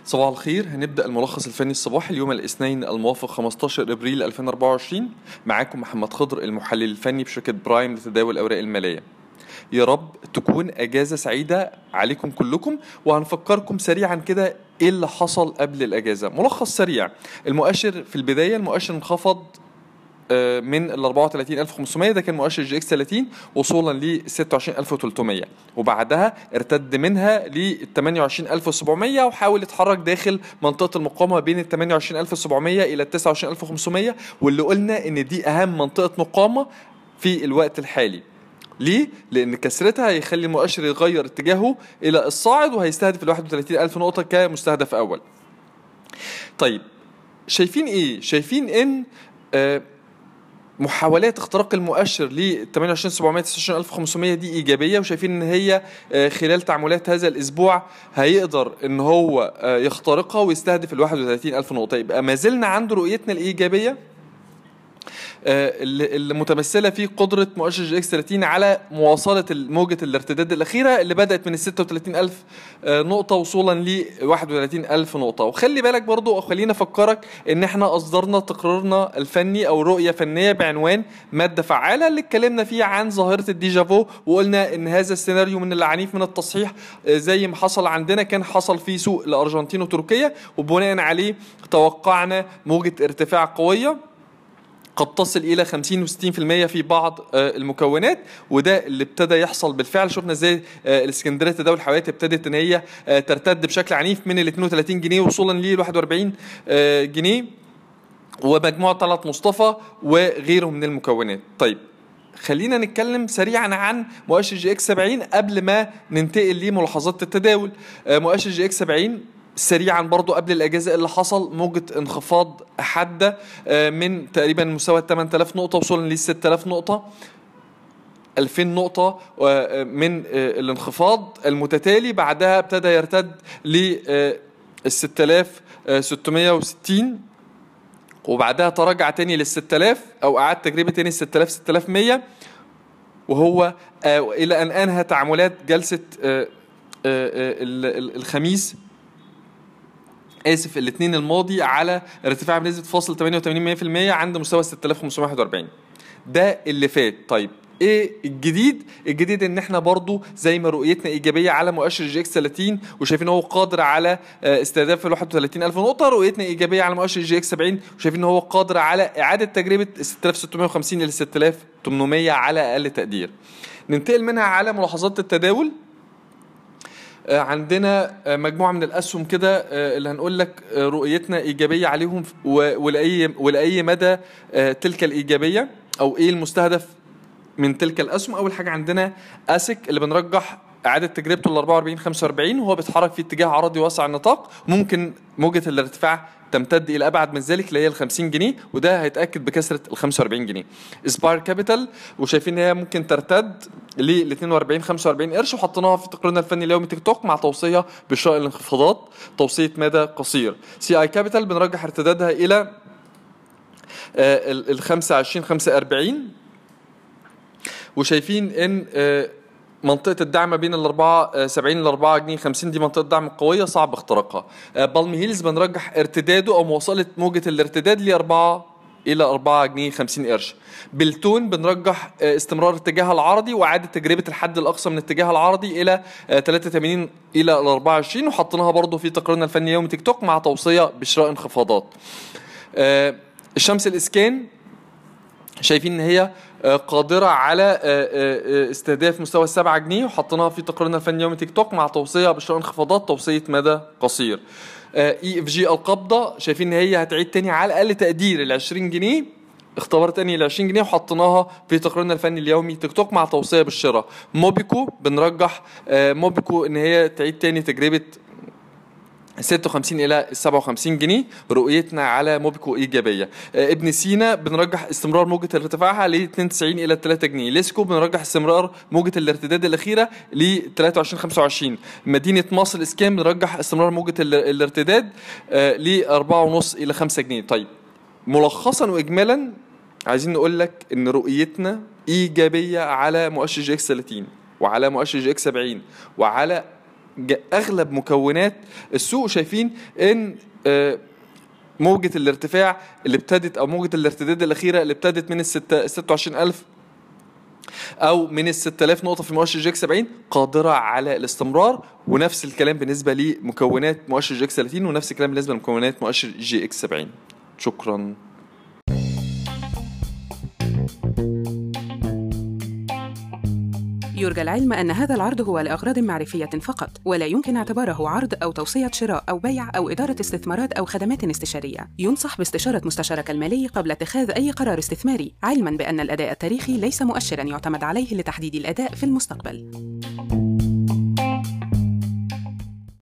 صباح الخير هنبدأ الملخص الفني الصباحي اليوم الاثنين الموافق 15 ابريل 2024 معاكم محمد خضر المحلل الفني بشركة برايم لتداول الأوراق المالية يا رب تكون اجازه سعيده عليكم كلكم وهنفكركم سريعا كده ايه اللي حصل قبل الاجازه ملخص سريع المؤشر في البدايه المؤشر انخفض آه، من ال 34500 ده كان مؤشر جي اكس 30 وصولا ل 26300 وبعدها ارتد منها ل 28700 وحاول يتحرك داخل منطقه المقاومه بين ال 28700 الى ال 29500 واللي قلنا ان دي اهم منطقه مقاومه في الوقت الحالي ليه؟ لأن كسرتها هيخلي المؤشر يغير اتجاهه إلى الصاعد وهيستهدف ال 31000 نقطة كمستهدف أول. طيب شايفين إيه؟ شايفين إن آه محاولات اختراق المؤشر ل 28700 29500 دي ايجابيه وشايفين ان هي آه، خلال تعاملات هذا الاسبوع هيقدر ان هو آه، يخترقها ويستهدف ال 31000 نقطه يبقى ما زلنا عند رؤيتنا الايجابيه آه، اللي اللي متمثله في قدره مؤشر جي اكس 30 على مواصله موجه الارتداد الاخيره اللي بدات من ال 36000 آه، نقطه وصولا ل 31000 نقطه وخلي بالك برضو او خلينا افكرك ان احنا اصدرنا تقريرنا الفني او رؤيه فنيه بعنوان ماده فعاله اللي اتكلمنا فيه عن ظاهره الديجافو وقلنا ان هذا السيناريو من العنيف من التصحيح آه، زي ما حصل عندنا كان حصل في سوق الارجنتين وتركيا وبناء عليه توقعنا موجه ارتفاع قويه قد تصل الى 50 و60% في بعض آه، المكونات وده اللي ابتدى يحصل بالفعل شفنا ازاي آه، الاسكندريه تداول الحاويات ابتدت ان هي آه، ترتد بشكل عنيف من ال 32 جنيه وصولا ل 41 آه، جنيه ومجموعه طلعت مصطفى وغيره من المكونات طيب خلينا نتكلم سريعا عن مؤشر جي اكس 70 قبل ما ننتقل لملاحظات التداول آه، مؤشر جي اكس 70 سريعا برضو قبل الاجازه اللي حصل موجه انخفاض حاده آه، من تقريبا مستوى 8000 نقطه وصولا ل 6000 نقطه 2000 نقطة آه، من آه، الانخفاض المتتالي بعدها ابتدى يرتد ل 6660 وبعدها تراجع تاني لل 6000 او اعاد تجربه تاني 6000 6100 وهو آه، الى ان انهى تعاملات جلسه آه، آه، آه، ال- ال- الخميس اسف الاثنين الماضي على ارتفاع بنسبه فاصل 88% عند مستوى 6541 ده اللي فات طيب ايه الجديد الجديد ان احنا برضو زي ما رؤيتنا ايجابيه على مؤشر جي اكس 30 وشايفين هو قادر على آه، استهداف ال 31000 نقطه رؤيتنا ايجابيه على مؤشر جي اكس 70 وشايفين هو قادر على اعاده تجربه 6650 الى 6800 على اقل تقدير ننتقل منها على ملاحظات التداول آه، عندنا آه، مجموعه من الاسهم كده آه، اللي هنقول لك آه، رؤيتنا ايجابيه عليهم و- ولاي ولاي مدى آه، تلك الايجابيه او ايه المستهدف من تلك الاسهم اول حاجه عندنا اسك اللي بنرجح اعاده تجربته ل 44 45 وهو بيتحرك في اتجاه عرضي واسع النطاق ممكن موجه الارتفاع تمتد الى ابعد من ذلك اللي هي ال 50 جنيه وده هيتاكد بكسره ال 45 جنيه سبار كابيتال وشايفين ان هي ممكن ترتد ل 42 45 قرش وحطيناها في تقريرنا الفني اليومي تيك توك مع توصيه بشراء الانخفاضات توصيه مدى قصير سي اي كابيتال بنرجح ارتدادها الى آه، ال ال 25 45 وشايفين ان آه، منطقة الدعم ما بين ال 4 70 ل 4 جنيه 50 دي منطقة دعم قوية صعب اختراقها. آه، بالم هيلز بنرجح ارتداده او مواصلة موجة الارتداد ل 4 الى 4 جنيه 50 قرش. بالتون بنرجح آه، استمرار اتجاهها العرضي واعادة تجربة الحد الاقصى من اتجاهها العرضي الى آه، 83 الى ال 24 وحطيناها برضو في تقريرنا الفني يومي تيك توك مع توصية بشراء انخفاضات. آه، الشمس الاسكان شايفين ان هي آه، قادره على آه، آه، آه، استهداف مستوى السبعة جنيه وحطيناها في تقريرنا الفني يومي تيك توك مع توصيه بشراء انخفاضات توصيه مدى قصير اي اف جي القبضه شايفين ان هي هتعيد تاني على الاقل تقدير ال 20 جنيه اختبار تاني ال 20 جنيه وحطيناها في تقريرنا الفني اليومي تيك توك مع توصيه بالشراء موبيكو بنرجح آه، موبيكو ان هي تعيد تاني تجربه 56 الى 57 جنيه رؤيتنا على موبيكو ايجابيه آه، ابن سينا بنرجح استمرار موجه ارتفاعها ل 92 الى 3 جنيه ليسكو بنرجح استمرار موجه الارتداد الاخيره ل 23 25 مدينه مصر الاسكان بنرجح استمرار موجه ال- الارتداد ل 4.5 الى 5 جنيه طيب ملخصا واجمالا عايزين نقول لك ان رؤيتنا ايجابيه على مؤشر جي اكس 30 وعلى مؤشر جي اكس 70 وعلى ج- اغلب مكونات السوق شايفين ان آه، موجة الارتفاع اللي ابتدت او موجة الارتداد الاخيرة اللي ابتدت من الستة 26000 او من ال 6000 نقطه في مؤشر جي اكس 70 قادره على الاستمرار ونفس الكلام بالنسبه لمكونات مؤشر جي اكس 30 ونفس الكلام بالنسبه لمكونات مؤشر جي اكس 70 شكرا يرجى العلم أن هذا العرض هو لأغراض معرفية فقط، ولا يمكن اعتباره عرض أو توصية شراء أو بيع أو إدارة استثمارات أو خدمات استشارية. ينصح باستشارة مستشارك المالي قبل اتخاذ أي قرار استثماري، علماً بأن الأداء التاريخي ليس مؤشراً يعتمد عليه لتحديد الأداء في المستقبل.